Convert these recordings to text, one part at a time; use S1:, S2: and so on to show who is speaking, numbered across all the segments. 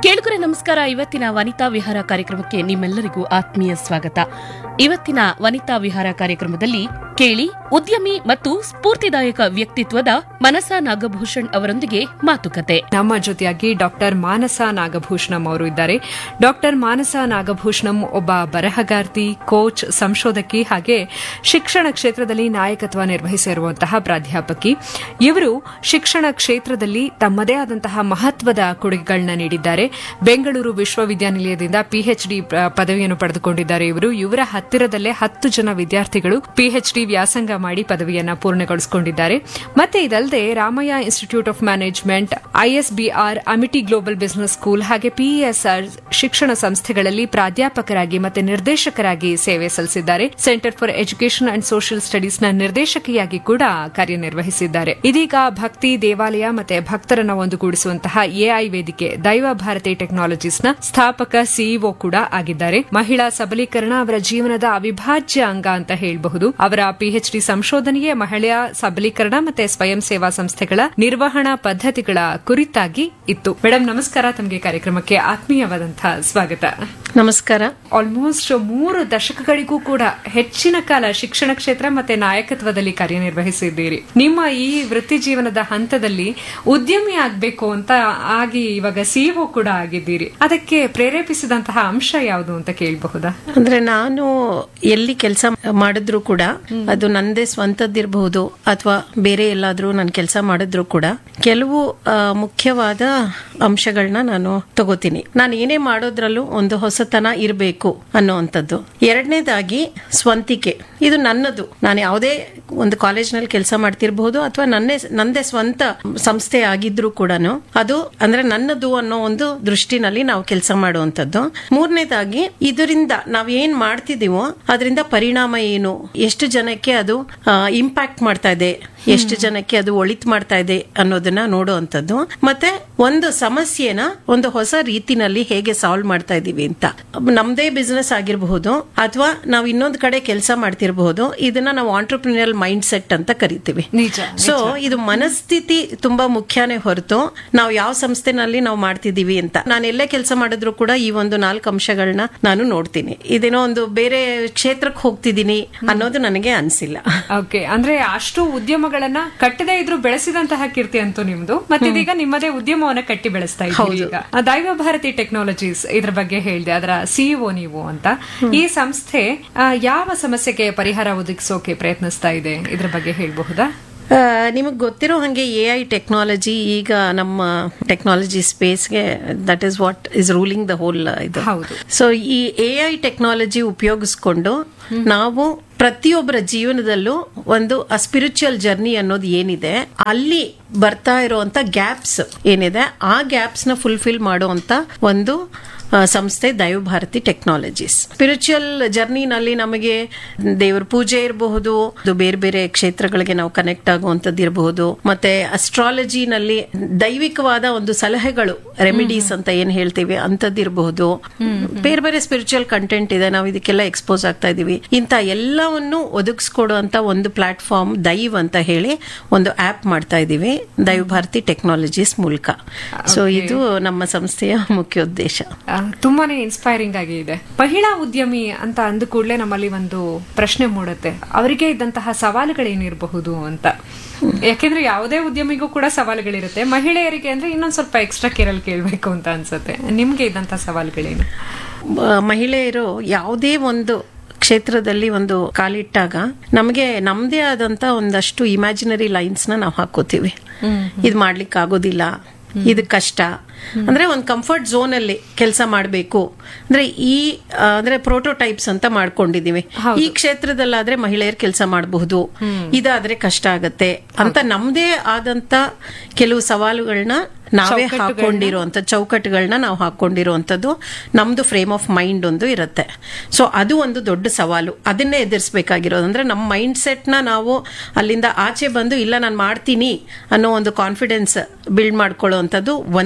S1: ಕೇಳುಗರೆ ನಮಸ್ಕಾರ ಇವತ್ತಿನ ವನಿತಾ ವಿಹಾರ ಕಾರ್ಯಕ್ರಮಕ್ಕೆ ನಿಮ್ಮೆಲ್ಲರಿಗೂ ಆತ್ಮೀಯ ಸ್ವಾಗತ ಇವತ್ತಿನ ವನಿತಾ ವಿಹಾರ ಕಾರ್ಯಕ್ರಮದಲ್ಲಿ ಕೇಳಿ ಉದ್ಯಮಿ ಮತ್ತು ಸ್ಫೂರ್ತಿದಾಯಕ ವ್ಯಕ್ತಿತ್ವದ ಮನಸಾ ನಾಗಭೂಷಣ್ ಅವರೊಂದಿಗೆ ಮಾತುಕತೆ
S2: ನಮ್ಮ ಜೊತೆಯಾಗಿ ಡಾಕ್ಟರ್ ಮಾನಸ ನಾಗಭೂಷಣಂ ಅವರು ಇದ್ದಾರೆ ಡಾಕ್ಟರ್ ಮಾನಸ ನಾಗಭೂಷಣಂ ಒಬ್ಬ ಬರಹಗಾರ್ತಿ ಕೋಚ್ ಸಂಶೋಧಕಿ ಹಾಗೆ ಶಿಕ್ಷಣ ಕ್ಷೇತ್ರದಲ್ಲಿ ನಾಯಕತ್ವ ನಿರ್ವಹಿಸಿರುವಂತಹ ಪ್ರಾಧ್ಯಾಪಕಿ ಇವರು ಶಿಕ್ಷಣ ಕ್ಷೇತ್ರದಲ್ಲಿ ತಮ್ಮದೇ ಆದಂತಹ ಮಹತ್ವದ ಕೊಡುಗೆಗಳನ್ನ ನೀಡಿದ್ದಾರೆ ಬೆಂಗಳೂರು ವಿಶ್ವವಿದ್ಯಾನಿಲಯದಿಂದ ಪಿಎಚ್ಡಿ ಪದವಿಯನ್ನು ಪಡೆದುಕೊಂಡಿದ್ದಾರೆ ಇವರು ಇವರ ಹತ್ತಿರದಲ್ಲೇ ಹತ್ತು ಜನ ವಿದ್ಯಾರ್ಥಿಗಳು ಪಿಎಚ್ಡಿ ವ್ಯಾಸಂಗ ಮಾಡಿ ಪದವಿಯನ್ನ ಪೂರ್ಣಗೊಳಿಸಿಕೊಂಡಿದ್ದಾರೆ ಮತ್ತೆ ಇದಲ್ಲದೆ Ramaiah institute of management ISBR Amity global business school ಹಾಗೆ ಪಿಇಎಸ್ಆರ್ ಶಿಕ್ಷಣ ಸಂಸ್ಥೆಗಳಲ್ಲಿ ಪ್ರಾಧ್ಯಾಪಕರಾಗಿ ಮತ್ತೆ ನಿರ್ದೇಶಕರಾಗಿ ಸೇವೆ ಸಲ್ಲಿಸಿದ್ದಾರೆ centre for education and social studies ನ ನಿರ್ದೇಶಕಿಯಾಗಿ ಕೂಡ ಕಾರ್ಯನಿರ್ವಹಿಸಿದ್ದಾರೆ ಇದೀಗ ಭಕ್ತಿ ದೇವಾಲಯ ಮತ್ತೆ ಭಕ್ತರನ್ನ ಒಂದುಗೂಡಿಸುವಂತಹ ಎಐ ವೇದಿಕೆ ದೈವ ಭಾರತಿ ಟೆಕ್ನಾಲಜೀಸ್ ನ ಸ್ಥಾಪಕ ಸಿಇಒ ಕೂಡ ಆಗಿದ್ದಾರೆ ಮಹಿಳಾ ಸಬಲೀಕರಣ ಅವರ ಜೀವನದ ಅವಿಭಾಜ್ಯ ಅಂಗ ಅಂತ ಹೇಳಬಹುದು ಅವರ ಪಿಎಚ್ಡಿ ಸಂಶೋಧನೆಯೇ ಮಹಿಳಾ ಸಬಲೀಕರಣ ಮತ್ತೆ ಸ್ವಯಂ ಸೇವಾ ಸಂಸ್ಥೆಗಳ ನಿರ್ವಹಣಾ ಪದ್ಧತಿಗಳ ಕುರಿತಾಗಿ ಇತ್ತು ಮೇಡಮ್ ನಮಸ್ಕಾರ ತಮಗೆ ಕಾರ್ಯಕ್ರಮಕ್ಕೆ ಆತ್ಮೀಯವಾದಂತಹ ಸ್ವಾಗತ
S3: ನಮಸ್ಕಾರ
S2: ಆಲ್ಮೋಸ್ಟ್ ಮೂರು ದಶಕಗಳಿಗೂ ಕೂಡ ಹೆಚ್ಚಿನ ಕಾಲ ಶಿಕ್ಷಣ ಕ್ಷೇತ್ರ ಮತ್ತೆ ನಾಯಕತ್ವದಲ್ಲಿ ಕಾರ್ಯನಿರ್ವಹಿಸಿದ್ದೀರಿ ನಿಮ್ಮ ಈ ವೃತ್ತಿ ಜೀವನದ ಹಂತದಲ್ಲಿ ಉದ್ಯಮಿ ಆಗ್ಬೇಕು ಅಂತ ಆಗಿ ಇವಾಗ ಸಿಇಒ ಕೂಡ ಆಗಿದ್ದೀರಿ ಅದಕ್ಕೆ ಪ್ರೇರೇಪಿಸಿದಂತಹ ಅಂಶ ಯಾವುದು ಅಂತ ಕೇಳಬಹುದಾ
S3: ಅಂದ್ರೆ ನಾನು ಎಲ್ಲಿ ಕೆಲಸ ಮಾಡಿದ್ರು ಕೂಡ ಅದು ನಂದೇ ಸ್ವಂತದ್ದಿರಬಹುದು ಅಥವಾ ಬೇರೆ ಎಲ್ಲಾದ್ರೂ ನಾನು ಕೆಲಸ ಮಾಡಿದ್ರು ಕೂಡ ಕೆಲವು ಆ, ಮುಖ್ಯವಾದ ಅಂಶಗಳನ್ನ ನಾನು ತಗೋತೀನಿ ನಾನು ಏನೇ ಮಾಡೋದ್ರಲ್ಲೂ ಒಂದು ಹೊಸತನ ಇರಬೇಕು ಅನ್ನೋವಂಥದ್ದು ಎರಡನೇದಾಗಿ ಸ್ವಂತಿಕೆ ಇದು ನನ್ನದು ನಾನು ಯಾವುದೇ ಒಂದು ಕಾಲೇಜ್ನಲ್ಲಿ ಕೆಲಸ ಮಾಡ್ತಿರ್ಬಹುದು ಅಥವಾ ನನ್ನೇ ನಂದೇ ಸ್ವಂತ ಸಂಸ್ಥೆ ಆಗಿದ್ರು ಕೂಡ ಅದು ಅಂದ್ರೆ ನನ್ನದು ಅನ್ನೋ ಒಂದು ದೃಷ್ಟಿನಲ್ಲಿ ನಾವು ಕೆಲಸ ಮಾಡುವಂತದ್ದು ಮೂರನೇದಾಗಿ ಇದರಿಂದ ನಾವ್ ಏನ್ ಮಾಡ್ತಿದೀವೋ ಅದರಿಂದ ಪರಿಣಾಮ ಏನು ಎಷ್ಟು ಜನಕ್ಕೆ ಅದು ಇಂಪ್ಯಾಕ್ಟ್ ಮಾಡ್ತಾ ಇದೆ ಎಷ್ಟು ಜನಕ್ಕೆ ಅದು ಒಳಿತ್ ಮಾಡ್ತಾ ಇದೆ ಅನ್ನೋದನ್ನ ನೋಡುವಂಥದ್ದು ಮತ್ತೆ ಒಂದು ಸಮಸ್ಯೆನ ಒಂದು ಹೊಸ ರೀತಿನಲ್ಲಿ ಹೇಗೆ ಸಾಲ್ವ್ ಮಾಡ್ತಾ ಇದೀವಿ ಅಂತ ನಮ್ದೇ ಬಿಸ್ನೆಸ್ ಆಗಿರಬಹುದು ಅಥವಾ ನಾವು ಇನ್ನೊಂದು ಕಡೆ ಕೆಲಸ ಮಾಡ್ತಿರಬಹುದು ಇದನ್ನ ನಾವು ಆಂಟರ್ಪ್ರಿನಿಯಲ್ ಮೈಂಡ್ ಸೆಟ್ ಅಂತ ಕರಿತೀವಿ
S2: ನಿಜ,
S3: ಸೊ ಇದು ಮನಸ್ಥಿತಿ ತುಂಬಾ ಮುಖ್ಯನೇ ಹೊರತು ನಾವು ಯಾವ ಸಂಸ್ಥೆನಲ್ಲಿ ನಾವು ಮಾಡ್ತಿದೀವಿ ಅಂತ ನಾನು ಎಲ್ಲೇ ಕೆಲಸ ಮಾಡಿದ್ರು ಕೂಡ ಈ ಒಂದು ನಾಲ್ಕು ಅಂಶಗಳನ್ನ ನಾನು ನೋಡ್ತೀನಿ ಇದೇನೋ ಒಂದು ಬೇರೆ ಕ್ಷೇತ್ರಕ್ಕೆ ಹೋಗ್ತಿದ್ದೀನಿ ಅನ್ನೋದು ನನಗೆ ಅನ್ಸಿಲ್ಲ
S2: ಓಕೆ ಅಂದ್ರೆ ಅಷ್ಟು ಉದ್ಯಮಗಳನ್ನ ಕಟ್ಟದೇ ಇದ್ರು ಬೆಳೆಸಿದಂತಹ ಕೀರ್ತಿ ಅಂತೂ ನಿಮ್ದು ಮತ್ತೆ ಇದೀಗ ನಿಮ್ಮದೇ ಉದ್ಯಮವನ್ನ ಕಟ್ಟಿ ಬೆಳೆಸ್ತಾ ಇದ್ದೀರಿ ಈಗ ಆ, ದೈವ ಭಾರತಿ ಟೆಕ್ನಾಲಜೀಸ್ ಇದ್ರ ಬಗ್ಗೆ ಹೇಳಿದೆ ಅದರ ಸಿಇಒ ನೀವು ಅಂತ ಈ ಸಂಸ್ಥೆ ಆ, ಯಾವ ಸಮಸ್ಯೆಗೆ ಪರಿಹಾರ ಒದಗಿಸೋಕೆ ಪ್ರಯತ್ನಿಸ್ತಾ ಇದೆ ಇದ್ರ ಬಗ್ಗೆ ಹೇಳಬಹುದಾ
S3: ನಿಮಗೆ ಗೊತ್ತಿರೋ ಹಾಗೆ ಎ ಐ ಟೆಕ್ನಾಲಜಿ ಈಗ ನಮ್ಮ ಟೆಕ್ನಾಲಜಿ ಸ್ಪೇಸ್ಗೆ that is what is ruling the whole ಇದು
S2: ಹೌದು.
S3: ಸೊ ಈ ಎ ಐ ಟೆಕ್ನಾಲಜಿ ಉಪಯೋಗಿಸ್ಕೊಂಡು ನಾವು ಪ್ರತಿಯೊಬ್ಬರ ಜೀವನದಲ್ಲೂ ಒಂದು ಸ್ಪಿರಿಚುವಲ್ ಜರ್ನಿ ಅನ್ನೋದು ಏನಿದೆ ಅಲ್ಲಿ ಬರ್ತಾ ಇರುವಂತ ಗ್ಯಾಪ್ಸ್ ಏನಿದೆ ಆ ಗ್ಯಾಪ್ಸ್ ನ ಫುಲ್ಫಿಲ್ ಮಾಡುವಂತ ಒಂದು ಆ, ಸಂಸ್ಥೆ ದೈವಭಾರತಿ ಟೆಕ್ನಾಲಜೀಸ್ ಸ್ಪಿರಿಚುವಲ್ ಜರ್ನಿನಲ್ಲಿ ನಮಗೆ ದೇವರ ಪೂಜೆ ಇರಬಹುದು ಅದು ಬೇರೆ ಬೇರೆ ಕ್ಷೇತ್ರಗಳಿಗೆ ನಾವು ಕನೆಕ್ಟ್ ಆಗುವಂತದ್ದು ಇರಬಹುದು ಮತ್ತೆ ಅಸ್ಟ್ರಾಲಜಿನಲ್ಲಿ ದೈವಿಕವಾದ ಒಂದು ಸಲಹೆಗಳು ರೆಮಿಡೀಸ್ ಅಂತ ಏನ್ ಹೇಳ್ತೀವಿ ಅಂತದ್ದಿರಬಹುದು ಬೇರೆ ಬೇರೆ ಸ್ಪಿರಿಚುವಲ್ ಕಂಟೆಂಟ್ ಇದೆ ನಾವು ಇದಕ್ಕೆಲ್ಲ ಎಕ್ಸ್ಪೋಸ್ ಆಗ್ತಾ ಇದೀವಿ ಇಂಥ ಎಲ್ಲವನ್ನು ಒದಗಿಸ್ಕೊಡುವಂತ ಒಂದು ಪ್ಲಾಟ್ಫಾರ್ಮ್ ದೈವ್ ಅಂತ ಹೇಳಿ ಒಂದು ಆಪ್ ಮಾಡ್ತಾ ಇದೀವಿ ದೈವ ಭಾರತಿ ಟೆಕ್ನಾಲಜೀಸ್ ಮೂಲಕ ಸೊ ಇದು ನಮ್ಮ ಸಂಸ್ಥೆಯ ಮುಖ್ಯ ಉದ್ದೇಶ
S2: ಆ, ತುಂಬಾನೇ ಇನ್ಸ್ಪೈರಿಂಗ್ ಆಗಿ ಇದೆ ಮಹಿಳಾ ಉದ್ಯಮಿ ಅಂತ ಅಂದ ಕೂಡಲೇ ನಮ್ಮಲ್ಲಿ ಒಂದು ಪ್ರಶ್ನೆ ಮೂಡುತ್ತೆ ಅವರಿಗೆ ಇದ್ದಂತಹ ಸವಾಲುಗಳೇನಿರಬಹುದು ಅಂತ ಯಾಕೆಂದ್ರೆ ಯಾವುದೇ ಉದ್ಯಮಿಗೂ ಕೂಡ ಸವಾಲುಗಳಿರುತ್ತೆ ಮಹಿಳೆಯರಿಗೆ ಅಂದ್ರೆ ಇನ್ನೊಂದ್ ಸ್ವಲ್ಪ ಎಕ್ಸ್ಟ್ರಾ ಕೇರಲ್ ಕೇಳಬೇಕು ಅಂತ ಅನ್ಸುತ್ತೆ ನಿಮ್ಗೆ ಇದ್ದಂತಹ ಸವಾಲುಗಳೇನು
S3: ಮ- ಮಹಿಳೆಯರು ಯಾವುದೇ ಒಂದು ಕ್ಷೇತ್ರದಲ್ಲಿ ಒಂದು ಕಾಲಿಟ್ಟಾಗ ನಮಗೆ ನಮ್ದೇ ಆದಂತ ಒಂದಷ್ಟು ಇಮ್ಯಾಜಿನರಿ ಲೈನ್ಸ್ ನ ನಾವು ಹಾಕೋತೀವಿ ಇದು ಮಾಡ್ಲಿಕ್ಕೆ ಆಗೋದಿಲ್ಲ ಇದು ಕಷ್ಟ ಅಂದ್ರೆ ಒಂದು ಕಂಫರ್ಟ್ ಝೋನ್ ಅಲ್ಲಿ ಕೆಲಸ ಮಾಡಬೇಕು ಅಂದ್ರೆ ಈ ಆ, ಅಂದ್ರೆ ಪ್ರೋಟೋಟೈಪ್ಸ್ ಅಂತ ಮಾಡ್ಕೊಂಡಿದೀವಿ ಈ ಕ್ಷೇತ್ರದಲ್ಲಾದ್ರೆ ಮಹಿಳೆಯರು ಕೆಲಸ ಮಾಡಬಹುದು ಇದಾದ್ರೆ ಕಷ್ಟ ಆಗತ್ತೆ ಅಂತ ನಮ್ದೇ ಆದಂತ ಕೆಲವು ಸವಾಲುಗಳನ್ನ ನಾವೇ ಹಾಕೊಂಡಿರುವಂತ ಚೌಕಟ್ಟುಗಳನ್ನ ನಾವು ಹಾಕೊಂಡಿರುವಂತದ್ದು ನಮ್ದು ಫ್ರೇಮ್ ಆಫ್ ಮೈಂಡ್ ಒಂದು ಇರುತ್ತೆ ಸೊ ಅದು ಒಂದು ದೊಡ್ಡ ಸವಾಲು ಅದನ್ನೇ ಎದುರಿಸಬೇಕಾಗಿರೋದು ಅಂದ್ರೆ ನಮ್ಮ ಮೈಂಡ್ ಸೆಟ್ನ ನಾವು ಅಲ್ಲಿಂದ ಆಚೆ ಬಂದು ಇಲ್ಲ ನಾನು ಮಾಡ್ತೀನಿ ಅನ್ನೋ ಒಂದು ಕಾನ್ಫಿಡೆನ್ಸ್ ಬಿಲ್ಡ್ ಮಾಡ್ಕೊಳ್ಳುವಂಥದ್ದು ಒಂದಿದೆ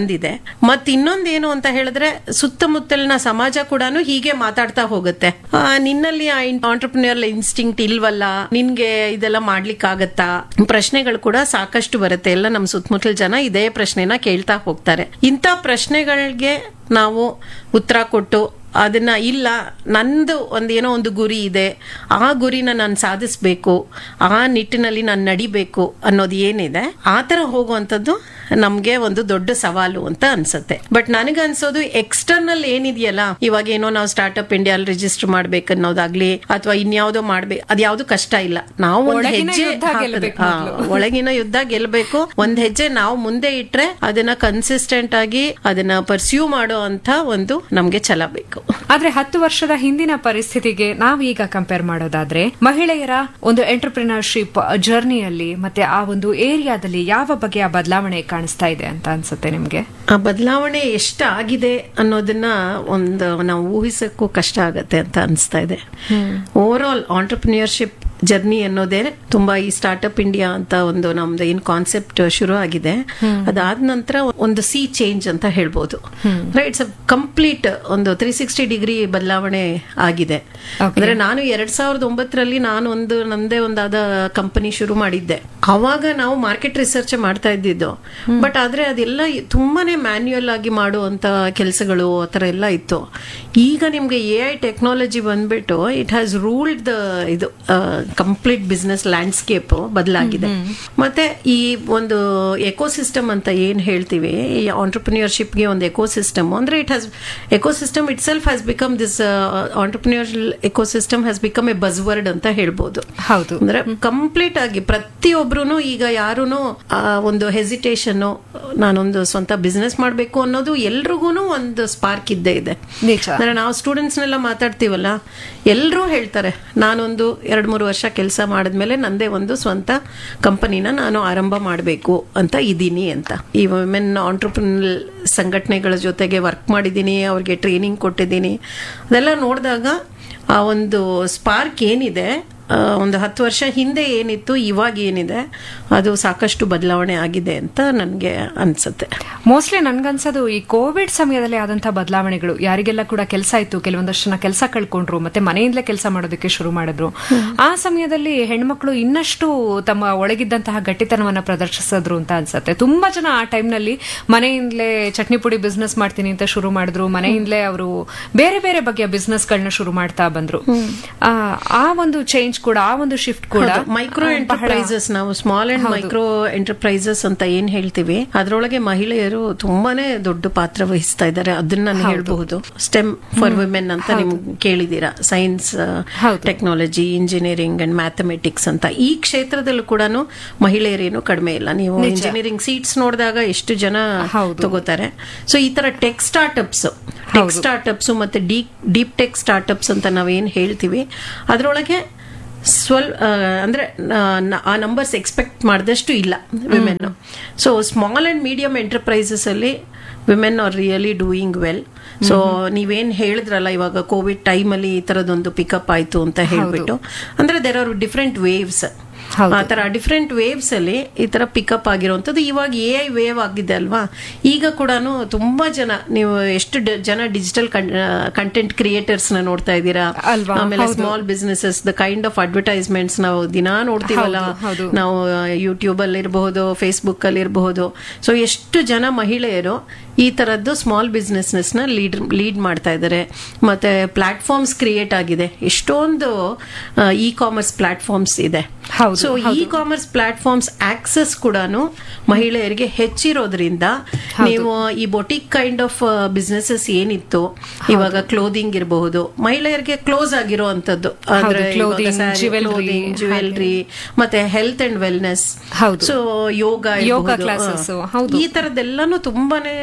S3: ಮತ್ ಇನ್ನೊಂದೇನು ಅಂತ ಹೇಳಿದ್ರೆ ಸುತ್ತಮುತ್ತಲಿನ ಸಮಾಜ ಕೂಡ ಹೀಗೆ ಮಾತಾಡ್ತಾ ಹೋಗುತ್ತೆ ಆ, ನಿನ್ನಲ್ಲಿ ಆ ಆಂಟರ್ಪ್ರಿನಿಯರ್ ಇನ್ಸ್ಟಿಂಕ್ಟ್ ಇಲ್ವಲ್ಲ ನಿನ್ಗೆ ಇದೆಲ್ಲ ಮಾಡ್ಲಿಕ್ಕಾಗತ್ತಾ ಪ್ರಶ್ನೆಗಳು ಕೂಡ ಸಾಕಷ್ಟು ಬರುತ್ತೆ ಎಲ್ಲ ನಮ್ಮ ಸುತ್ತಮುತ್ತಲ ಜನ ಇದೇ ಪ್ರಶ್ನೆನ ಕೇಳ್ತಾ ಹೋಗ್ತಾರೆ ಇಂಥ ಪ್ರಶ್ನೆಗಳಿಗೆ ನಾವು ಉತ್ತರ ಕೊಟ್ಟು ಅದನ್ನ ಇಲ್ಲ ನಂದು ಒಂದೇನೋ ಒಂದು ಗುರಿ ಇದೆ ಆ ಗುರಿನ ನಾನು ಸಾಧಿಸ್ಬೇಕು ಆ ನಿಟ್ಟಿನಲ್ಲಿ ನಾನು ನಡಿಬೇಕು ಅನ್ನೋದು ಏನಿದೆ ಆ ಥರ ಹೋಗುವಂಥದ್ದು ನಮಗೆ ಒಂದು ದೊಡ್ಡ ಸವಾಲು ಅಂತ ಅನ್ಸುತ್ತೆ ಬಟ್ ನನಗನ್ಸೋದು ಎಕ್ಸ್ಟರ್ನಲ್ ಏನಿದೆಯಲ್ಲ ಇವಾಗ ಏನೋ ನಾವು ಸ್ಟಾರ್ಟ್ಅಪ್ ಇಂಡಿಯಾ ರಿಜಿಸ್ಟರ್ ಮಾಡ್ಬೇಕು ಅನ್ನೋದಾಗ್ಲಿ ಅಥವಾ ಇನ್ಯಾವುದೋ ಮಾಡ್ಬೇಕು ಅದ್ಯಾವುದು ಕಷ್ಟ ಇಲ್ಲ ನಾವು ಒಂದು
S2: ಒಳಗಿನ
S3: ಹೆಜ್ಜೆ
S2: ಯುದ್ಧ
S3: ಹಾಕಿದ್ರೆ-
S2: ಗೆಲ್ಬೇಕು
S3: ಹಾ,
S2: ಮೊದ್ಲು.
S3: ಒಳಗಿನ ಯುದ್ಧ ಗೆಲ್ಬೇಕು ಒಂದ್ ಹೆಜ್ಜೆ ನಾವು ಮುಂದೆ ಇಟ್ರೆ ಅದನ್ನ ಕನ್ಸಿಸ್ಟೆಂಟ್ ಆಗಿ ಅದನ್ನ ಪರ್ಸ್ಯೂ ಮಾಡೋ ಅಂತ ಒಂದು ನಮ್ಗೆ ಛಲ ಬೇಕು
S2: ಆದ್ರೆ ಹತ್ತು ವರ್ಷದ ಹಿಂದಿನ ಪರಿಸ್ಥಿತಿಗೆ ನಾವೀಗ ಕಂಪೇರ್ ಮಾಡೋದಾದ್ರೆ ಮಹಿಳೆಯರ ಒಂದು ಎಂಟರ್ಪ್ರಿನರ್ಶಿಪ್ ಜರ್ನಿಯಲ್ಲಿ ಮತ್ತೆ ಆ ಒಂದು ಏರಿಯಾದಲ್ಲಿ ಯಾವ ಬಗೆಯ ಬದಲಾವಣೆ ಕಾಣಿಸ್ತಾ ಇದೆ ಅಂತ ಅನ್ಸುತ್ತೆ ನಿಮ್ಗೆ
S3: ಆ ಬದಲಾವಣೆ ಎಷ್ಟಾಗಿದೆ ಅನ್ನೋದನ್ನ ಒಂದು ನಾವು ಊಹಿಸಕ್ಕೂ ಕಷ್ಟ ಆಗತ್ತೆ ಅಂತ ಅನಿಸ್ತಾ ಇದೆ ಓವರ್ ಆಲ್ ಆಂಟರ್ಪ್ರಿನಿಯರ್ಶಿಪ್ ಜರ್ನಿ ಅನ್ನೋದೇ ತುಂಬಾ ಈ ಸ್ಟಾರ್ಟ್ಅಪ್ ಇಂಡಿಯಾ ಅಂತ ಒಂದು ನಮ್ದು ಏನ್ ಕಾನ್ಸೆಪ್ಟ್ ಶುರು ಆಗಿದೆ ಅದಾದ ನಂತರ ಒಂದು ಸಿ ಚೇಂಜ್ ಅಂತ ಹೇಳ್ಬೋದು ಇಟ್ಸ್ ಕಂಪ್ಲೀಟ್ ಒಂದು ತ್ರೀ ಸಿಕ್ಸ್ಟಿ ಡಿಗ್ರಿ ಬದಲಾವಣೆ ಆಗಿದೆ ಅಂದ್ರೆ ನಾನು ಎರಡ್ ಸಾವಿರದ ಒಂಬತ್ತರಲ್ಲಿ ನಾನು ಒಂದು ನಂದೇ ಒಂದಾದ ಕಂಪನಿ ಶುರು ಮಾಡಿದ್ದೆ ಅವಾಗ ನಾವು ಮಾರ್ಕೆಟ್ ರಿಸರ್ಚ್ ಮಾಡ್ತಾ ಇದ್ದಿದ್ದು ಬಟ್ ಆದ್ರೆ ಅದೆಲ್ಲ ತುಂಬಾನೇ ಮ್ಯಾನ್ಯುಯಲ್ ಆಗಿ ಮಾಡುವಂತ ಕೆಲಸಗಳು ಆ ಥರ ಎಲ್ಲ ಇತ್ತು ಈಗ ನಿಮ್ಗೆ ಎ ಐ ಟೆಕ್ನಾಲಜಿ ಬಂದ್ಬಿಟ್ಟು ಇಟ್ ಹ್ಯಾಸ್ ರೂಲ್ಡ್ ದ ಇದು ಕಂಪ್ಲೀಟ್ ಬಿಸ್ನೆಸ್ ಲ್ಯಾಂಡ್ಸ್ಕೇಪ್ ಬದಲಾಗಿದೆ ಮತ್ತೆ ಈ ಒಂದು ಎಕೋಸಿಸ್ಟಮ್ ಅಂತ ಏನ್ ಹೇಳ್ತೀವಿ ಈ ಆಂಟರ್ಪ್ರಿನಿಯರ್ಶಿಪ್ಗೆ ಒಂದು ಎಕೋಸಿಸ್ಟಮ್ ಅಂದ್ರೆ it has ecosystem itself has become this entrepreneur ecosystem has become a buzzword ಅಂತ ಹೇಳ್ಬೋದು
S2: ಹೌದು
S3: ಅಂದ್ರೆ ಕಂಪ್ಲೀಟ್ ಆಗಿ ಪ್ರತಿಯೊಬ್ರು ಈಗ ಯಾರು ಒಂದು ಹೆಸಿಟೇಷನ್ ನಾನೊಂದು ಸ್ವಂತ ಬಿಸ್ನೆಸ್ ಮಾಡಬೇಕು ಅನ್ನೋದು ಎಲ್ರಿಗೂ ಒಂದು ಸ್ಪಾರ್ಕ್ ಇದ್ದೇ ಇದೆ
S2: ನಿಜ
S3: ಅಂದ್ರೆ ನಾವು ಸ್ಟೂಡೆಂಟ್ಸ್ನೆಲ್ಲ ಮಾತಾಡ್ತೀವಲ್ಲ ಎಲ್ಲರೂ ಹೇಳ್ತಾರೆ ನಾನೊಂದು ಎರಡು ಮೂರು ವರ್ಷ ಕೆಲಸ ಮಾಡಿದ್ಮೇಲೆ ನಂದೇ ಒಂದು ಸ್ವಂತ ಕಂಪನಿನ ನಾನು ಆರಂಭ ಮಾಡಬೇಕು ಅಂತ ಇದ್ದೀನಿ ಅಂತ ಈ ವುಮೆನ್ ಆಂಟ್ರಪ್ರಿನಲ್ ಸಂಘಟನೆಗಳ ಜೊತೆಗೆ ವರ್ಕ್ ಮಾಡಿದ್ದೀನಿ ಅವ್ರಿಗೆ ಟ್ರೈನಿಂಗ್ ಕೊಟ್ಟಿದ್ದೀನಿ ಅದೆಲ್ಲ ನೋಡಿದಾಗ ಆ ಒಂದು ಸ್ಪಾರ್ಕ್ ಏನಿದೆ ಆ, ಒಂದು ಹತ್ತು ವರ್ಷ ಹಿಂದೆ ಏನಿತ್ತು ಇವಾಗ ಏನಿದೆ ಅದು ಸಾಕಷ್ಟು ಬದಲಾವಣೆ ಆಗಿದೆ ಅಂತ ನನಗೆ ಅನ್ಸುತ್ತೆ
S2: ಮೋಸ್ಟ್ಲಿ ನನ್ಗನ್ಸೋದು ಈ ಕೋವಿಡ್ ಸಮಯದಲ್ಲಿ ಆದಂತಹ ಬದಲಾವಣೆಗಳು ಯಾರಿಗೆಲ್ಲ ಕೂಡ ಕೆಲಸ ಇತ್ತು ಕೆಲವೊಂದಷ್ಟು ಜನ ಕೆಲಸ ಕಳ್ಕೊಂಡ್ರು ಮತ್ತೆ ಮನೆಯಿಂದಲೇ ಕೆಲಸ ಮಾಡೋದಕ್ಕೆ ಶುರು ಮಾಡಿದ್ರು ಆ ಸಮಯದಲ್ಲಿ ಹೆಣ್ಮಕ್ಳು ಇನ್ನಷ್ಟು ತಮ್ಮ ಒಳಗಿದ್ದಂತಹ ಗಟ್ಟಿತನವನ್ನ ಪ್ರದರ್ಶಿಸಿದ್ರು ಅಂತ ಅನ್ಸುತ್ತೆ ತುಂಬಾ ಜನ ಆ ಟೈಮ್ನಲ್ಲಿ ಮನೆಯಿಂದಲೇ ಚಟ್ನಿ ಪುಡಿ ಬಿಸ್ನೆಸ್ ಮಾಡ್ತೀನಿ ಅಂತ ಶುರು ಮಾಡಿದ್ರು ಮನೆಯಿಂದಲೇ ಅವರು ಬೇರೆ ಬೇರೆ ಬಗೆಯ ಬಿಸ್ನೆಸ್ ಗಳನ್ನ ಶುರು ಮಾಡ್ತಾ ಬಂದ್ರು ಆ, ಆ ಒಂದು ಚೇಂಜ್ ಕೂಡ ಆ ಒಂದು ಶಿಫ್ಟ್ ಕೂಡ
S3: ಮೈಕ್ರೋ ಎಂಟರ್ಪ್ರೈಸಸ್ ನಾವು ಸ್ಮಾಲ್ ಅಂಡ್ ಮೈಕ್ರೋ ಎಂಟರ್ಪ್ರೈಸಸ್ ಅಂತ ಏನ್ ಹೇಳ್ತೀವಿ ಅದರೊಳಗೆ ಮಹಿಳೆಯರು ತುಂಬಾನೇ ದೊಡ್ಡ ಪಾತ್ರ ವಹಿಸ್ತಾ ಇದ್ದಾರೆ ಅದನ್ನ ನಾನು ಹೇಳ್ಬಹುದು ಸ್ಟೆಮ್ ಫಾರ್ ವುಮೆನ್ ಅಂತ ನಿಮ್ ಕೇಳಿದೀರಾ ಸೈನ್ಸ್
S2: ಹೌದು.
S3: ಟೆಕ್ನಾಲಜಿ ಇಂಜಿನಿಯರಿಂಗ್ ಅಂಡ್ ಮ್ಯಾಥಮೆಟಿಕ್ಸ್ ಅಂತ ಈ ಕ್ಷೇತ್ರದಲ್ಲೂ ಕೂಡ ಮಹಿಳೆಯರೇನು ಕಡಿಮೆ ಇಲ್ಲ ನೀವು ಇಂಜಿನಿಯರಿಂಗ್ ಸೀಟ್ಸ್ ನೋಡಿದಾಗ ಎಷ್ಟು ಜನ
S2: ಹೌದು.
S3: ತಗೋತಾರೆ ಸೊ ಈ ತರ ಟೆಕ್ ಸ್ಟಾರ್ಟ್ಅಪ್ಸ್ ಟೆಕ್ ಸ್ಟಾರ್ಟ್ಅಪ್ಸ್ ಮತ್ತೆ ಡೀಪ್ ಡೀಪ್ ಟೆಕ್ ಸ್ಟಾರ್ಟ್ಅಪ್ಸ್ ಅಂತ ನಾವೇನ್ ಹೇಳ್ತೀವಿ ಅದರೊಳಗೆ ಸ್ವಲ್ ಆ, ಅಂದ್ರೆ ಆ, ನ- ಆ ನಂಬರ್ಸ್ ಎಕ್ಸ್ಪೆಕ್ಟ್ ಮಾಡಿದಷ್ಟು ಇಲ್ಲ women so small and medium enterprises ಅಲ್ಲಿ women are really doing well so ನೀವೇನ್ ಹೇಳಿದ್ರಲ್ಲ ಇವಾಗ ಕೋವಿಡ್ ಟೈಮಲ್ಲಿ ಈ ತರದೊಂದು ಪಿಕಪ್ ಆಯ್ತು ಅಂತ ಹೇಳ್ಬಿಟ್ಟು ಅಂದ್ರೆ ದೇರ್ ಆರ್ ಡಿಫ್ರೆಂಟ್ ವೇವ್ಸ್
S2: ಹೌದು.
S3: ಆ ತರ ಡಿಫ್ರೆಂಟ್ ವೇವ್ಸ್ ಅಲ್ಲಿ ಈ ತರ ಪಿಕಪ್ ಆಗಿರುವಂತದ್ದು ಇವಾಗ ಎ ಐ ವೇವ್ ಆಗಿದೆ ಅಲ್ವಾ ಈಗ ಕೂಡ ತುಂಬಾ ಜನ ನೀವು ಎಷ್ಟು ಡ- ಜನ ಡಿಜಿಟಲ್ ಕಂಟೆಂಟ್ ಕ್ರಿಯೇಟರ್ಸ್ ನ ನೋಡ್ತಾ ಇದ್ದೀರಾ
S2: ಅಲ್ವಾ?
S3: ಆಮೇಲೆ
S2: ಹೌದು.
S3: Small businesses the kind of advertisements ನಾವು ದಿನಾ ನೋಡ್ತೀವಲ್ಲ
S2: ಹೌದು, ಹೌದು.
S3: ನಾವು ಯೂಟ್ಯೂಬ್ ಅಲ್ಲಿ ಇರಬಹುದು ಫೇಸ್ಬುಕ್ ಅಲ್ಲಿ ಇರಬಹುದು ಸೊ ಎಷ್ಟು ಜನ ಮಹಿಳೆಯರು ಈ ತರದ್ದು ಸ್ಮಾಲ್ ಬಿಸ್ನೆಸ್ನೆಸ್ ನ ಲೀಡ್ ಲೀಡ್ ಮಾಡ್ತಾ ಇದ್ದಾರೆ ಮತ್ತೆ ಪ್ಲಾಟ್ಫಾರ್ಮ್ಸ್ ಕ್ರಿಯೇಟ್ ಆಗಿದೆ ಎಷ್ಟೊಂದು ಇ ಕಾಮರ್ಸ್ ಪ್ಲಾಟ್ಫಾರ್ಮ್ಸ್ ಇದೆ
S2: ಹೌದು,
S3: so e commerce platforms access ಕೂಡ ಮಹಿಳೆಯರಿಗೆ ಹೆಚ್ಚಿರೋದ್ರಿಂದ ನೀವು ಈ ಬೊಟಿಕ್ ಕೈಂಡ್ ಆಫ್ ಬಿಸ್ನೆಸಸ್ ಏನಿತ್ತು ಇವಾಗ ಕ್ಲೋದಿಂಗ್ ಇರಬಹುದು ಮಹಿಳೆಯರಿಗೆ ಕ್ಲೋಸ್ ಆಗಿರೋ ಅಂತದ್ದು ಅಂದ್ರೆ
S2: clothing, jewelry,
S3: ಜ್ಯುವೆಲ್ರಿ ಮತ್ತೆ ಹೆಲ್ತ್ ಅಂಡ್ ವೆಲ್ನೆಸ್
S2: ಹೌದು.
S3: ಸೊ ಯೋಗ
S2: ಯೋಗ
S3: ಇರ್ಬಹುದು.
S2: classes,
S3: ಆ,
S2: ಹೌದು.
S3: ಈ ತರದ್ದೆಲ್ಲಾನು ತುಂಬಾನೇ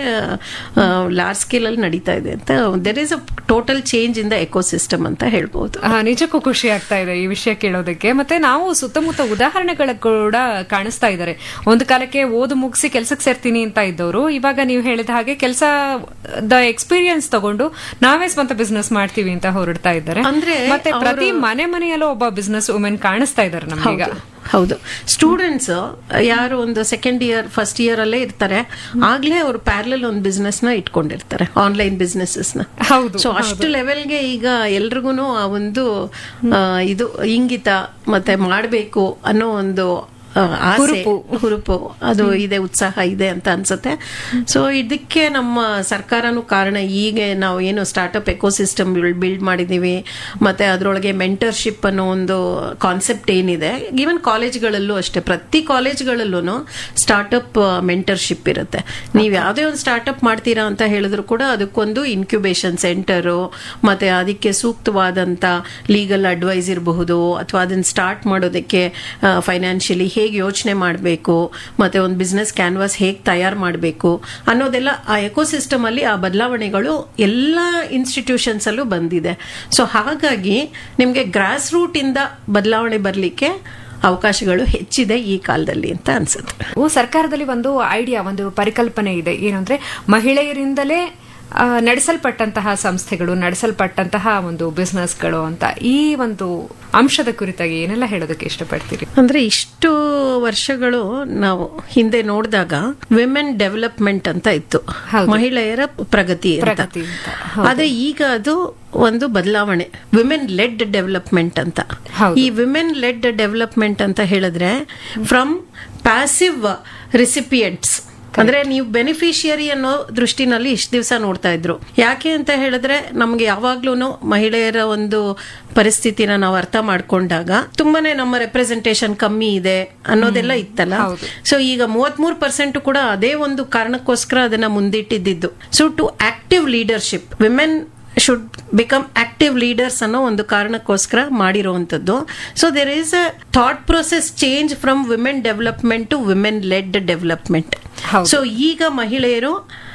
S3: ಲಾರ್ಜ್ ಸ್ಕೇಲ್ ಅಲ್ಲಿ ನಡೀತಾ ಇದೆ ಅಂತ there is a total change in the ecosystem ಅಂತ ಹೇಳ್ಬಹುದು
S2: ಆ, ನಿಜಕ್ಕೂ ಖುಷಿ ಆಗ್ತಾ ಇದೆ ಈ ವಿಷಯ ಕೇಳೋದಕ್ಕೆ ಮತ್ತೆ ನಾವು ಸುತ್ತಮುತ್ತ ಉದಾಹರಣೆಗಳ ಕೂಡ ಕಾಣಿಸ್ತಾ ಇದ್ದಾರೆ ಒಂದು ಕಾಲಕ್ಕೆ ಓದು ಮುಗಿಸಿ ಕೆಲ್ಸಕ್ಕೆ ಸೇರ್ತೀನಿ ಅಂತ ಇದ್ದವರು ಇವಾಗ ನೀವು ಹೇಳಿದ ಹಾಗೆ ಕೆಲಸ ದ ಎಕ್ಸ್ಪೀರಿಯನ್ಸ್ ತಗೊಂಡು ನಾವೇ ಸ್ವಂತ ಬಿಸ್ನೆಸ್ ಮಾಡ್ತೀವಿ ಅಂತ ಹೊರಡ್ತಾ ಇದ್ದಾರೆ
S3: ಅಂದ್ರೆ
S2: ಮತ್ತೆ ಪ್ರತಿ ಮನೆ ಮನೆಯಲ್ಲೂ ಒಬ್ಬ ಬಿಸ್ನೆಸ್ ವುಮೆನ್ ಕಾಣಿಸ್ತಾ ಇದ್ದಾರೆ ನಮ್ಗೀಗ
S3: ಹೌದು ಸ್ಟೂಡೆಂಟ್ಸ್ ಯಾರು ಒಂದು ಸೆಕೆಂಡ್ ಇಯರ್ ಫಸ್ಟ್ ಇಯರ್ ಅಲ್ಲೇ ಇರ್ತಾರೆ ಆಗ್ಲೇ ಅವರು ಪ್ಯಾರಲಲ್ ಒಂದು ಬಿಸ್ನೆಸ್ ನ ಇಟ್ಕೊಂಡಿರ್ತಾರೆ ಆನ್ಲೈನ್ ಬಿಸ್ನೆಸಸ್ ನ
S2: ಹೌದು,
S3: ಸೊ ಅಷ್ಟು ಲೆವೆಲ್ಗೆ ಈಗ ಎಲ್ರಿಗೂ ಆ ಒಂದು ಆ, ಇದು ಇಂಗಿತ ಮತ್ತೆ ಮಾಡಬೇಕು ಅನ್ನೋ ಒಂದು ಆ, ಆಸೆ
S2: ಹುರುಪು.
S3: ಹುರುಪು ಅದು ಇದೆ ಉತ್ಸಾಹ ಇದೆ ಅಂತ ಅನ್ಸುತ್ತೆ ಸೊ ಇದಕ್ಕೆ ನಮ್ಮ ಸರ್ಕಾರನೂ ಕಾರಣ ಈಗ ನಾವು ಏನು ಸ್ಟಾರ್ಟ್ಅಪ್ ಎಕೋಸಿಸ್ಟಮ್ ಬಿಲ್ಡ್ ಮಾಡಿದೀವಿ ಮತ್ತೆ ಅದರೊಳಗೆ ಮೆಂಟರ್ಶಿಪ್ ಅನ್ನೋ ಒಂದು ಕಾನ್ಸೆಪ್ಟ್ ಏನಿದೆ ಈವನ್ ಕಾಲೇಜ್ಗಳಲ್ಲೂ ಅಷ್ಟೇ ಪ್ರತಿ ಕಾಲೇಜ್ಗಳಲ್ಲೂ ಸ್ಟಾರ್ಟ್ಅಪ್ ಮೆಂಟರ್ಶಿಪ್ ಇರುತ್ತೆ ನೀವು ಯಾವುದೇ ಒಂದು ಸ್ಟಾರ್ಟ್ಅಪ್ ಮಾಡ್ತೀರಾ ಅಂತ ಹೇಳಿದ್ರು ಕೂಡ ಅದಕ್ಕೊಂದು ಇನ್ಕ್ಯುಬೇಷನ್ ಸೆಂಟರು ಮತ್ತೆ ಅದಕ್ಕೆ ಸೂಕ್ತವಾದಂತ ಲೀಗಲ್ ಅಡ್ವೈಸ್ ಇರಬಹುದು ಅಥವಾ ಅದನ್ನ ಸ್ಟಾರ್ಟ್ ಮಾಡೋದಕ್ಕೆ ಫೈನಾನ್ಷಿಯಲಿ ಹೇಗೆ ಯೋಚನೆ ಮಾಡಬೇಕು ಮತ್ತೆ ಒಂದು ಬಿಸ್ನೆಸ್ ಕ್ಯಾನ್ವಾಸ್ ಹೇಗೆ ತಯಾರು ಮಾಡಬೇಕು ಅನ್ನೋದೆಲ್ಲ ಆ ಎಕೋಸಿಸ್ಟಮ್ ಅಲ್ಲಿ ಆ ಬದಲಾವಣೆಗಳು ಎಲ್ಲ ಇನ್ಸ್ಟಿಟ್ಯೂಷನ್ಸ್ ಅಲ್ಲೂ ಬಂದಿದೆ ಸೊ ಹಾಗಾಗಿ ನಿಮಗೆ ಗ್ರಾಸ್ ರೂಟ್ ಇಂದ ಬದಲಾವಣೆ ಬರಲಿಕ್ಕೆ ಅವಕಾಶಗಳು ಹೆಚ್ಚಿದೆ ಈ ಕಾಲದಲ್ಲಿ ಅಂತ ಅನ್ಸುತ್ತೆ
S2: ಓ ಸರ್ಕಾರದಲ್ಲಿ ಒಂದು ಐಡಿಯಾ ಒಂದು ಪರಿಕಲ್ಪನೆ ಇದೆ ಏನಂದ್ರೆ ಮಹಿಳೆಯರಿಂದಲೇ ಆ, ನಡೆಸಲ್ಪಟ್ಟಂತಹ ಸಂಸ್ಥೆಗಳು ನಡೆಸಲ್ಪಟ್ಟಂತಹ ಒಂದು ಬಿಸ್ನೆಸ್ಗಳು ಅಂತ ಈ ಒಂದು ಅಂಶದ ಕುರಿತಾಗಿ ಏನೆಲ್ಲ ಹೇಳೋದಕ್ಕೆ ಇಷ್ಟಪಡ್ತೀರಿ
S3: ಅಂದ್ರೆ ಇಷ್ಟು ವರ್ಷಗಳು ನಾವು ಹಿಂದೆ ನೋಡಿದಾಗ ವಿಮೆನ್ ಡೆವಲಪ್ಮೆಂಟ್ ಅಂತ ಇತ್ತು
S2: ಹೌದು.
S3: ಮಹಿಳೆಯರ ಪ್ರಗತಿ ಅಂತ
S2: ಪ್ರಗತಿ ಅಂತ, ಹೌದು.
S3: ಆದ್ರೆ ಈಗ ಅದು ಒಂದು ಬದಲಾವಣೆ ವಿಮೆನ್ ಲೆಡ್ ಡೆವಲಪ್ಮೆಂಟ್ ಅಂತ
S2: ಹೌದು.
S3: ಈ ವಿಮೆನ್ ಲೆಡ್ ಡೆವಲಪ್ಮೆಂಟ್ ಅಂತ ಹೇಳಿದ್ರೆ ಫ್ರಮ್ ಪ್ಯಾಸಿವ್ ರಿಸಿಪಿಯೆಂಟ್ಸ್ ಅಂದ್ರೆ ನೀವು ಬೆನಿಫಿಷಿಯರಿ ಅನ್ನೋ ದೃಷ್ಟಿನಲ್ಲಿ ಇಷ್ಟು ದಿವಸ ನೋಡ್ತಾ ಇದ್ರು ಯಾಕೆ ಅಂತ ಹೇಳಿದ್ರೆ ನಮ್ಗೆ ಯಾವಾಗ್ಲೂ ಮಹಿಳೆಯರ ಒಂದು ಪರಿಸ್ಥಿತಿನ ನಾವು ಅರ್ಥ ಮಾಡ್ಕೊಂಡಾಗ ತುಂಬಾನೇ ನಮ್ಮ ರೆಪ್ರೆಸೆಂಟೇಷನ್ ಕಮ್ಮಿ ಇದೆ ಅನ್ನೋದೆಲ್ಲ ಇತ್ತಲ್ಲ
S2: ಹೌದು.
S3: ಸೊ ಈಗ ಮೂವತ್ಮೂರು ಪರ್ಸೆಂಟ್ ಕೂಡ ಅದೇ ಒಂದು ಕಾರಣಕ್ಕೋಸ್ಕರ ಅದನ್ನ ಮುಂದಿಟ್ಟಿದ್ದು so to active leadership women should become active leaders ಅನ್ನೋ ಒಂದು ಕಾರಣಕ್ಕೋಸ್ಕರ ಮಾಡಿರುವಂತದ್ದು so there is a thought process change from women development to women led development
S2: ಹೌದು.
S3: ಸೊ ಈಗ ಮಹಿಳೆಯರು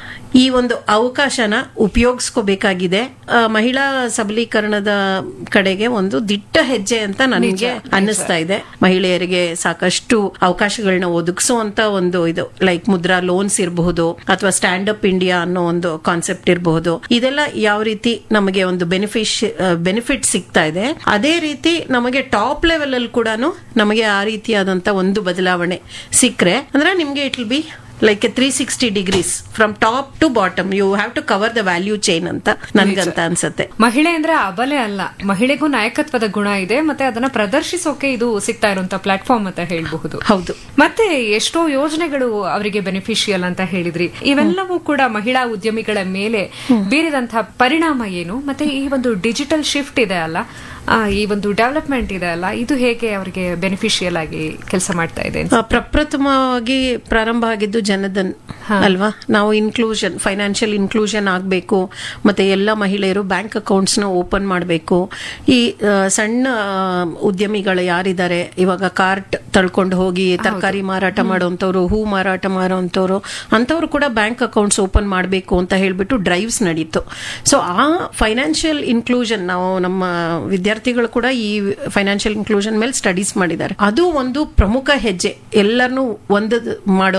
S3: ಈ ಒಂದು ಅವಕಾಶನ ಉಪಯೋಗಿಸ್ಕೋಬೇಕಾಗಿದೆ ಆ, ಮಹಿಳಾ ಸಬಲೀಕರಣದ ಕಡೆಗೆ ಒಂದು ದಿಟ್ಟ ಹೆಜ್ಜೆ ಅಂತ ನನಗೆ ಅನ್ನಿಸ್ತಾ ಇದೆ ಮಹಿಳೆಯರಿಗೆ ಸಾಕಷ್ಟು ಅವಕಾಶಗಳನ್ನ ಒದಗಿಸುವಂತ ಒಂದು ಇದು ಲೈಕ್ ಮುದ್ರಾ ಲೋನ್ಸ್ ಇರಬಹುದು ಅಥವಾ ಸ್ಟ್ಯಾಂಡ್ ಅಪ್ ಇಂಡಿಯಾ ಅನ್ನೋ ಒಂದು ಕಾನ್ಸೆಪ್ಟ್ ಇರಬಹುದು ಇದೆಲ್ಲ ಯಾವ ರೀತಿ ನಮಗೆ ಒಂದು ಬೆನಿಫಿಶ್ ಬೆನಿಫಿಟ್ ಸಿಗ್ತಾ ಇದೆ ಅದೇ ರೀತಿ ನಮಗೆ ಟಾಪ್ ಲೆವೆಲ್ ಅಲ್ಲಿ ಕೂಡ ನಮಗೆ ಆ ರೀತಿಯಾದಂತ ಒಂದು ಬದಲಾವಣೆ ಸಿಕ್ಕರೆ ಅಂದ್ರೆ ನಿಮ್ಗೆ it will be like a three sixty degrees from top to bottom you have to cover the value chain ಅಂತ ನನ್ಗಂತ ಅನ್ಸುತ್ತೆ
S2: ಮಹಿಳೆ ಅಂದ್ರೆ ಅಬಲೆ ಅಲ್ಲ ಮಹಿಳೆಗೂ ನಾಯಕತ್ವದ ಗುಣ ಇದೆ ಮತ್ತೆ ಅದನ್ನ ಪ್ರದರ್ಶಿಸೋಕೆ ಇದು ಸಿಗ್ತಾ ಇರುವಂತ ಪ್ಲಾಟ್ಫಾರ್ಮ್ ಅಂತ ಹೇಳಬಹುದು
S3: ಹೌದು
S2: ಮತ್ತೆ ಎಷ್ಟೋ ಯೋಜನೆಗಳು ಅವರಿಗೆ ಬೆನಿಫಿಷಿಯಲ್ ಅಂತ ಹೇಳಿದ್ರಿ ಇವೆಲ್ಲವೂ ಕೂಡ ಮಹಿಳಾ ಉದ್ಯಮಿಗಳ ಮೇಲೆ ಬೀರಿದಂತಹ ಪರಿಣಾಮ ಏನು ಮತ್ತೆ ಈ ಒಂದು ಡಿಜಿಟಲ್ ಶಿಫ್ಟ್ ಇದೆ ಅಲ್ಲ ಆ, ಈ ಒಂದು ಡೆವಲಪ್ಮೆಂಟ್ ಇದೆ ಅಲ್ಲ ಇದು ಹೇಗೆ ಅವರಿಗೆ ಬೆನಿಫಿಷಿಯಲ್ ಆಗಿ ಕೆಲಸ ಮಾಡ್ತಾ ಇದೆ
S3: ಆ, ಪ್ರಪ್ರಥಮವಾಗಿ ಪ್ರಾರಂಭ ಆಗಿದ್ದು ಜನಧನ್ ಅಲ್ವಾ ನಾವು ಇನ್ಕ್ಲೂಷನ್ ಫೈನಾನ್ಷಿಯಲ್ ಇನ್ಕ್ಲೂಷನ್ ಆಗಬೇಕು ಮತ್ತೆ ಎಲ್ಲ ಮಹಿಳೆಯರು ಬ್ಯಾಂಕ್ ಅಕೌಂಟ್ಸ್ ನ ಓಪನ್ ಮಾಡಬೇಕು ಈ ಆ, ಸಣ್ಣ ಆ, ಉದ್ಯಮಿಗಳು ಯಾರಿದ್ದಾರೆ ಇವಾಗ ಕಾರ್ಟ್ ತಳ್ಕೊಂಡು ಹೋಗಿ ತರಕಾರಿ ಮಾರಾಟ ಮಾಡುವಂತವ್ರು ಹೂ ಮಾರಾಟ ಮಾಡುವಂತವ್ರು ಅಂತವ್ರು ಕೂಡ ಬ್ಯಾಂಕ್ ಅಕೌಂಟ್ಸ್ ಓಪನ್ ಮಾಡಬೇಕು ಅಂತ ಹೇಳ್ಬಿಟ್ಟು ಡ್ರೈವ್ಸ್ ನಡೀತು ಸೊ ಆ ಫೈನಾನ್ಷಿಯಲ್ ಇನ್ಕ್ಲೂಷನ್ ನಾವು ನಮ್ಮ ವಿದ್ಯಾರ್ಥಿಗಳು ಕೂಡ ಈ ಫೈನಾನ್ಷಿಯಲ್ ಇನ್ಕ್ಲೂಷನ್ ಮೇಲೆ ಸ್ಟಡೀಸ್ ಮಾಡಿದ್ದಾರೆ ಅದು ಒಂದು ಪ್ರಮುಖ ಹೆಜ್ಜೆ ಎಲ್ಲರನ್ನೂ ಒಂದು ಮಾಡೋ